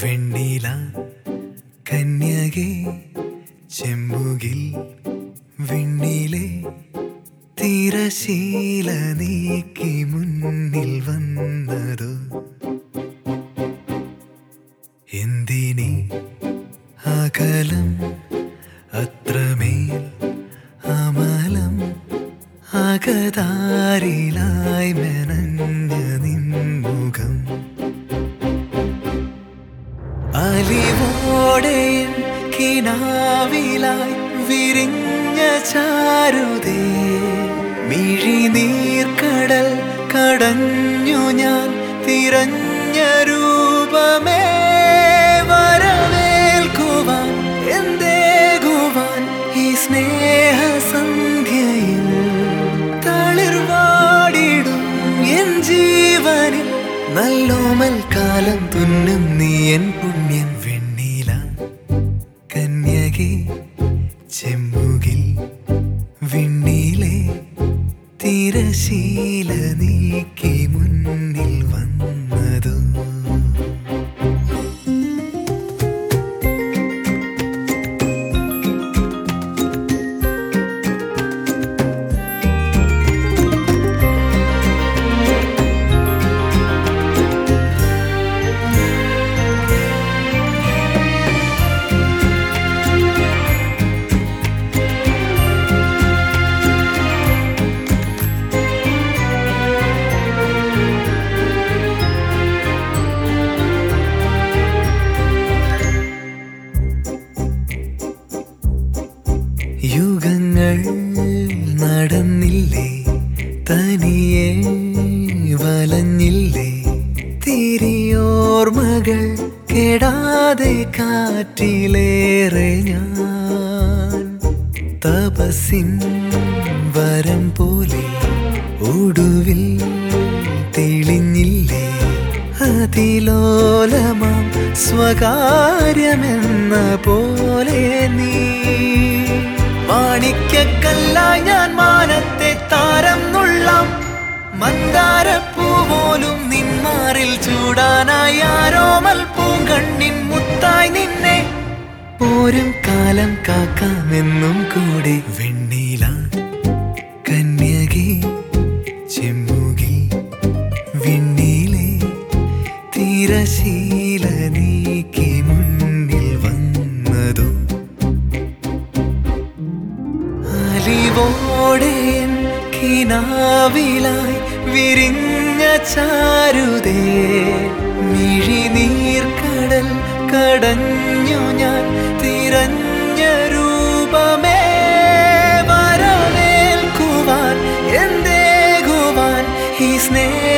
വെണ്ണീല കന്യകെ ചെമ്പുകിൽ വിണ്ണിലെ തിരശീല നീക്കി മുന്നിൽ വന്നതോ എന്തിനി അകലം അത്രമേൽ അമലം അകതാരിലായി മെനഞ്ഞ നിൻമുഖം അലിവോടെ എൻ കിനാവിലായി വിരിഞ്ഞ ചാരുതേ മിഴിനീർക്കടൽ കടഞ്ഞു ഞാൻ തിരഞ്ഞ രൂപമേ വരവേൽക്കുവാൻ എന്തേകുവാൻ ഈ സ്നേഹസന്ധ്യയിൽ തളിർവാടിടും എൻ ജീവനിൽ നല്ലോമൽ കാലം തുന്നും നീ എൻ പുണ്യം വെണ്ണീല കന്യകെ ചെമ്പുകിൽ വിണ്ണിലെ തിരശീല നീക്കി മുന്നിൽ വന്നതോ യുഗങ്ങൾ നടന്നില്ലേ തനിയെ വലഞ്ഞില്ലേ തിരിയോർമകൾ കെടാതെ കാറ്റിലേറെ ഞാൻ തപസിൻ വരം പോലെ ഒടുവിൽ തെളിഞ്ഞില്ലേ അതിലോലമാം സ്വകാര്യമെന്ന പോലെ നീ മാണിക്യക്കല്ലായി ഞാൻ മാനത്തെ താരം നുള്ളാം മന്ദാരപ്പൂ പോലും നിന്മാറിൽ ചൂടാനായി ആരോമൽ പൂങ്കണ്ണിൻ മുത്തായി നിന്നെ പോരും കാലം കാക്കാമെന്നും കൂടെ വെണ്ണീല കന്യകെ ചെമ്പുകിൽ വിണ്ണിലെ തിരശീല നീക്കി മുന്നിൽ വന്നതോ അലിവോടെ എൻ കിനാവിലായി വിരിഞ്ഞ ചാരുതേ മിഴിനീർക്കടൽ കടഞ്ഞു ഞാൻ തിരഞ്ഞ രൂപമേ വരവേൽക്കുവാൻ എന്തേകുവാൻ ഈ സ്നേഹ